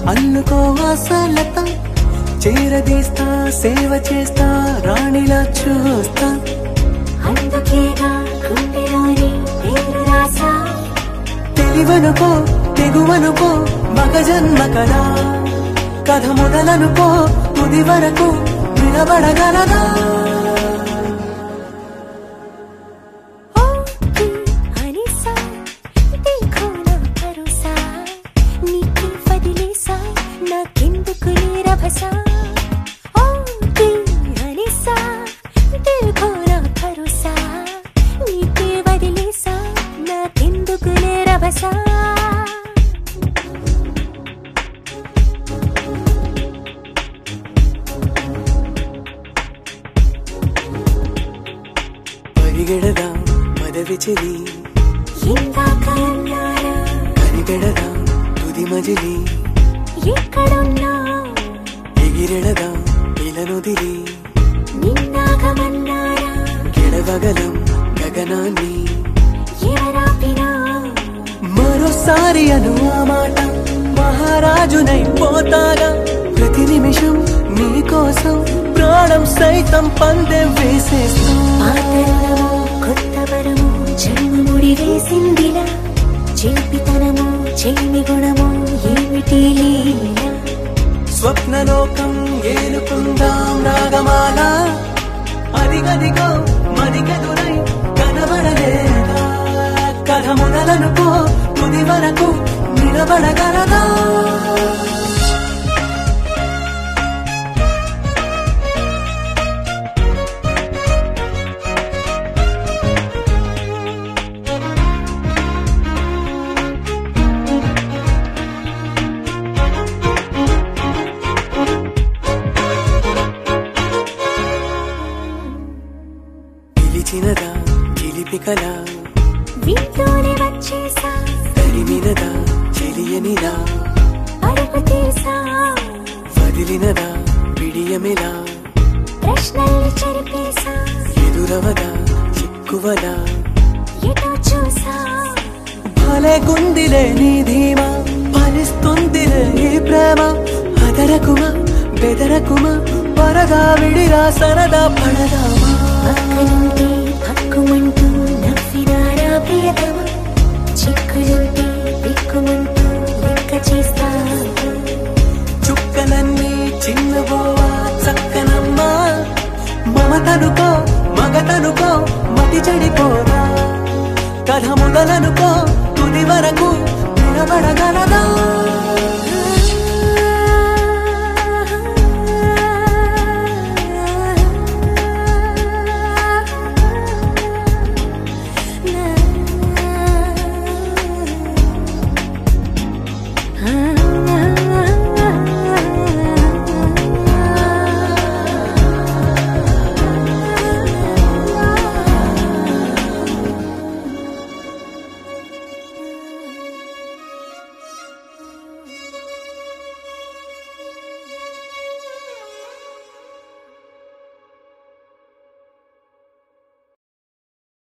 అల్లుకో ఆశలత చేరదీస్తా సేవ చేస్తా రాణిలా చూస్తా అందుకేగా గుండెలోని పేరు రాసా తెలివనుకో తెగువనుకో మగ జన్మ కదా కథ మొదలనుకో తుది వరకు నిలబడగలదా ఓ కి అనిసా देखो నా భరోసా నీకే వదిలేసా నాకెందుకు రభసా ఓ కి అనిసా देखो నా భరోసా నీకే వదిలేసా నాకెందుకు రభసా పరిగెడదా పదవి చెలి ఇందాక అన్నారా కనిపెడదా తుది మజిలి ఎక్కడున్నా ఎగిరెడదా ఇలనుదిలి నిన్నాగమన్నారా గెడవగలం గగనాన్ని ఎవరాపినా మరోసారి అను ఆ మాట మహారాజునై పోతాగా ప్రతి నిమిషం నీ కోసం ప్రాణం సైతం పందెం వేసేస్తా పాతరము కొత్త వరము జన్మ ముడి వేసిందిలా చిలిపితనము చెలిమి గుణము ఏమిటి లీల స్వప్నలోకం ఏలుకుందాం రాగమాల అదిగదిగో మదిగదురై కనబడలేదా కథ మొదలనుకో తుది వరకు నిలబడగలదా పిలిచినదా పిలిపికలా వీటిలోనే వచ్చేసా తరిమినదా చెలియనిలా అడుగు తీసా వదిలినదా పిడియమిలా ప్రశ్నల్ని చెరిపేసా ఎదురవదా చిక్కువదా ఎటో చూసా భలే గుందిలే నీ ధీమా ఫలిస్తుందిలే ఈ ప్రేమ అదరకుమా బెదరకుమా పరదా విడిరా సరదా పడదామా పక్కనుంటే పక్కుమంటూ నవ్వినారా ప్రియతమ చిక్కులుంటే దిక్కుమంటూ లెక్క చేస్తా చుక్కలన్నీ చిన్నబోవా చక్కనమ్మా మమతనుకో మగతనుకో మతి చెడిపోదా కథ మొదలనుకో తుది వరకు నిలబడగలదా Ah